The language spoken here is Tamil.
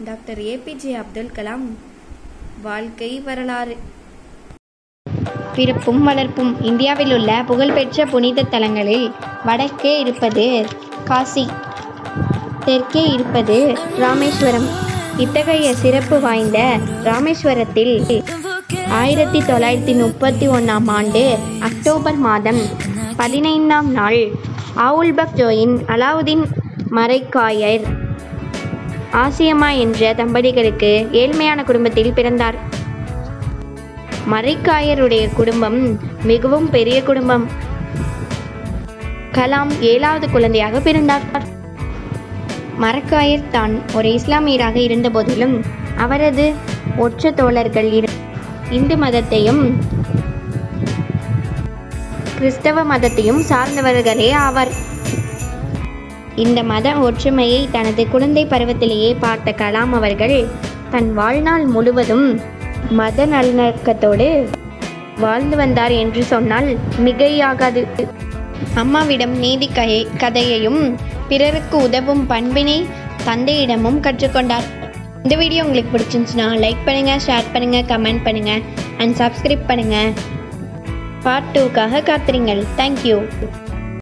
டாக்டர் ஏபிஜே அப்துல் கலாம் வாழ்க்கை வரலாறு பிறப்பும் வளர்ப்பும் இந்தியாவில் உள்ள புகழ்பெற்ற புனித தலங்களில் வடக்கே இருப்பது காசி தெற்கே இருப்பது ராமேஸ்வரம் இத்தகைய சிறப்பு வாய்ந்த ராமேஸ்வரத்தில் ஆயிரத்தி தொள்ளாயிரத்தி முப்பத்தி ஒன்றாம் ஆண்டு அக்டோபர் மாதம் பதினைந்தாம் நாள் ஆவுல்பக் ஜோயின் அலாவுதீன் மரைக்காயர் ஆசியம்மா என்ற தம்பதிகளுக்கு ஏழ்மையான குடும்பத்தில் பிறந்தார் மரைக்காயருடைய குடும்பம் மிகவும் பெரிய குடும்பம் கலாம் ஏழாவது குழந்தையாக பிறந்தார் மரக்காயர் தான் ஒரு இஸ்லாமியராக இருந்த போதிலும் அவரது ஒற்ற தோழர்கள் இரு- இந்து மதத்தையும் கிறிஸ்தவ மதத்தையும் சார்ந்தவர்களே ஆவர் இந்த மத ஒற்றுமையை தனது குழந்தை பருவத்திலேயே பார்த்த கலாம் அவர்கள் தன் வாழ்நாள் முழுவதும் மத நல்லிணக்கத்தோடு வாழ்ந்து வந்தார் என்று சொன்னால் மிகையாகாது அம்மாவிடம் நீதி கதை கதையையும் பிறருக்கு உதவும் பண்பினை தந்தையிடமும் கற்றுக்கொண்டார் இந்த வீடியோ உங்களுக்கு பிடிச்சிருந்துச்சுன்னா லைக் பண்ணுங்கள் ஷேர் பண்ணுங்கள் கமெண்ட் பண்ணுங்கள் அண்ட் சப்ஸ்கிரைப் பண்ணுங்கள் பார்ட் டூக்காக காத்துறீங்கள் தேங்க்யூ